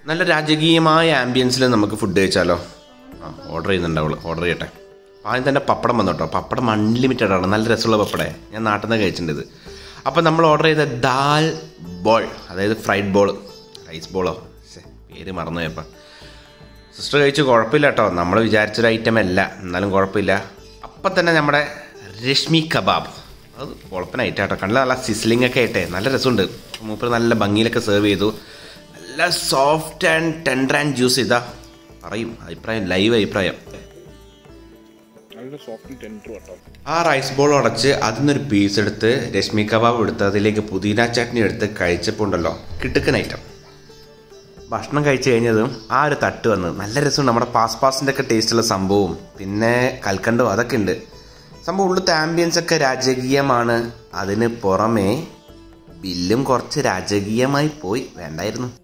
നല്ല രാജകീയമായ ആംബിയൻസിൽ നമുക്ക് ഫുഡ് കഴിച്ചാലോ ആ ഓർഡർ ചെയ്യുന്നുണ്ട് അവള് ഓർഡർ ചെയ്യട്ടെ അപ്പോൾ ആദ്യം തന്നെ പപ്പടം വന്നു കേട്ടോ പപ്പടം അൺലിമിറ്റഡ് ആണ് നല്ല രസമുള്ള പപ്പടേ ഞാൻ നാട്ടിൽ നിന്ന് കഴിച്ചിട്ടുണ്ട് ഇത് അപ്പോൾ നമ്മൾ ഓർഡർ ചെയ്ത ദാൽ ബോൾ അതായത് ഫ്രൈഡ് ബോൾ റൈസ് ബോളോ ശ്ശെ, പേര് മറന്നുപോയപ്പോൾ സിസ്റ്റർ കഴിച്ച് കുഴപ്പമില്ല കേട്ടോ നമ്മൾ വിചാരിച്ചൊരു ഐറ്റം അല്ല എന്നാലും കുഴപ്പമില്ല അപ്പം തന്നെ നമ്മുടെ രശ്മി കബാബ് അത് കുഴപ്പന ഐറ്റം കേട്ടോ കണ്ടില്ല നല്ല സിസ്ലിംഗ് ഒക്കെ ആയിട്ടേ നല്ല രസമുണ്ട് മൂപ്പർ നല്ല ഭംഗിയിലൊക്കെ സെർവ് ചെയ്തു നല്ല soft and tender and juice ഇതാ പറയും അഭിപ്രായം ലൈവ് അഭിപ്രായം നല്ല സോഫ്റ്റ് ടെൻഡർ കേട്ടോ ആ റൈസ് ബോൾ ഉടച്ച് അതിൽ നിന്നൊരു പീസ് എടുത്ത് രശ്മി കബാബ് എടുത്ത് അതിലേക്ക് പുതിന ചട്നി എടുത്ത് കഴിച്ചപ്പോൾ ഉണ്ടല്ലോ കിട്ടുക്കൻ ഐറ്റം ഭക്ഷണം കഴിച്ചു കഴിഞ്ഞതും ആ ഒരു തട്ട് വന്ന് നല്ല രസമുണ്ട് നമ്മുടെ പാസ് പാസിൻ്റെ ഒക്കെ ടേസ്റ്റുള്ള സംഭവവും പിന്നെ കൽക്കണ്ടോ അതൊക്കെ ഉണ്ട് സംഭവം ഉള്ളത്തെ ആംബിയൻസ് ഒക്കെ രാജകീയമാണ് അതിന് പുറമേ ബില്ലും കുറച്ച് രാജകീയമായി പോയി വേണ്ടായിരുന്നു